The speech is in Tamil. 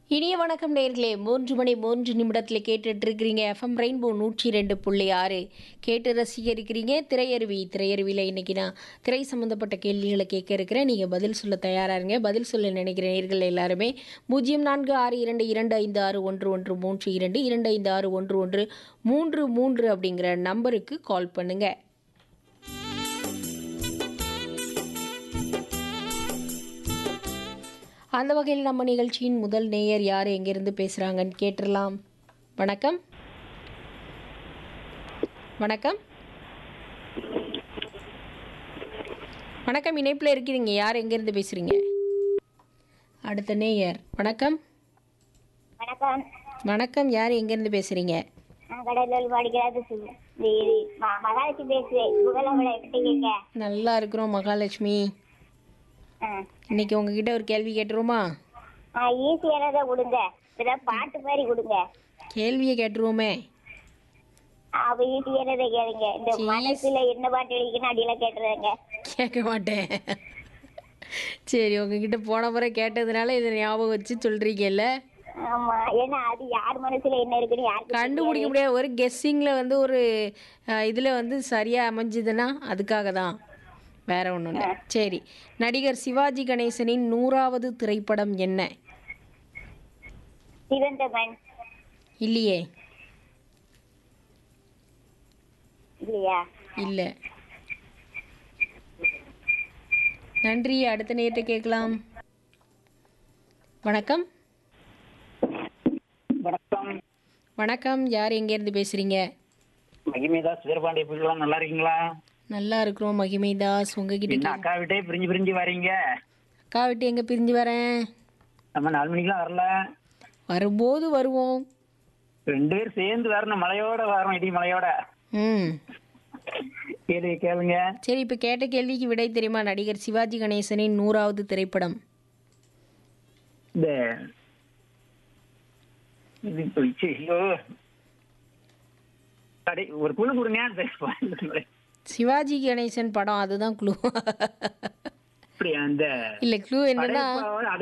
இனிய வணக்கம் நேர்களே மூன்று மணி மூன்று நிமிடத்தில் கேட்டுட்டு இருக்கிறீங்க எஃப்எம் ரெயின்போ நூற்றி ரெண்டு புள்ளி ஆறு கேட்டு ரசிக்க இருக்கிறீங்க திரையருவி திரையருவியில் இன்னைக்கு நான் திரை சம்மந்தப்பட்ட கேள்விகளை கேட்க இருக்கிறேன் நீங்கள் பதில் சொல்ல தயாராக இருங்க பதில் சொல்ல நினைக்கிற நேர்கள் எல்லாருமே பூஜ்ஜியம் நான்கு ஆறு இரண்டு இரண்டு ஐந்து ஆறு ஒன்று ஒன்று மூன்று இரண்டு இரண்டு ஐந்து ஆறு ஒன்று ஒன்று மூன்று மூன்று அப்படிங்கிற நம்பருக்கு கால் பண்ணுங்கள் அந்த வகையில் நம்ம நிகழ்ச்சியின் முதல் நேயர் யார் எங்கிருந்து பேசுகிறாங்கன்னு கேட்டுடலாம் வணக்கம் வணக்கம் வணக்கம் இணைப்பில் இருக்கிறீங்க யார் எங்கேருந்து பேசுகிறீங்க அடுத்த நேயர் வணக்கம் வணக்கம் வணக்கம் யார் எங்கேருந்து பேசுகிறீங்க நான் கடலூர் படிக்கிறது சு- இது இது ம- மகாலட்சுமி பேசுறேன் புகழவளை எப்படி கேட்க நல்லா இருக்கிறோம் மகாலட்சுமி ஆ. இன்னைக்கு உங்ககிட்ட ஒரு கேள்வி கேட்டுருவோமா ஆ ஈஸியானதை கொடுங்க ஏதாவது பாட்டு மாதிரி கொடுங்க கேள்வியை கேட்டுருவோமே அப்ப ஈஸியானதை கேளுங்க இந்த சீ. மனசுல என்ன பாட்டு எழுதிக்கணும் அடியில கேட்டுறதுங்க கேட்க மாட்டேன் சரி உங்ககிட்ட போன முறை கேட்டதுனால இதை ஞாபகம் வச்சு சொல்கிறீங்கல்ல ஆமா ஏன்னா அது யார் மனசுல என்ன இருக்குன்னு யாருக்கு கண்டுபிடிக்க முடியாது ஒரு கெஸ்ஸிங்கில் வந்து ஒரு இதில் வந்து சரியாக அமைஞ்சுதுன்னா அதுக்காக தான் வேற ஒன்றும் இல்லை சரி நடிகர் சிவாஜி கணேசனின் நூறாவது திரைப்படம் என்ன சிவந்தமன் இல்லையே இல்லையா இல்லை நன்றி அடுத்த நேரத்தை கேட்கலாம் வணக்கம் வணக்கம் வணக்கம் யார் எங்கேருந்து பேசுகிறீங்க மகிமேதாஸ் வீரபாண்டிய பிள்ளைலாம் நல்லா இருக்கீங்களா நல்லா இருக்கிறோம் மகிமை தாஸ் உங்ககிட்ட என்ன கே- அக்கா விட்டே பிரிஞ்சு பிரிஞ்சு வரீங்க அக்கா விட்டு எங்கே பிரிஞ்சு வரேன் நம்ம நாலு மணிக்கெல்லாம் வரல வரும்போது வருவோம் ரெண்டு பேரும் சேர்ந்து வரணும் மலையோட வரோம் இடி மலையோட ம் கேள்வி கேளுங்க சரி இப்போ கேட்ட கேள்விக்கு விடை தெரியுமா நடிகர் சிவாஜி கணேசனின் நூறாவது திரைப்படம் இந்த இது போயிடுச்சு. ஐயோ கடை ஒரு குழு கொடுங்க சிவாஜி கணேசன் படம் அதுதான் க்ளூ அப்படியா அந்த இல்லை க்ளூ என்னன்னா படையப்பா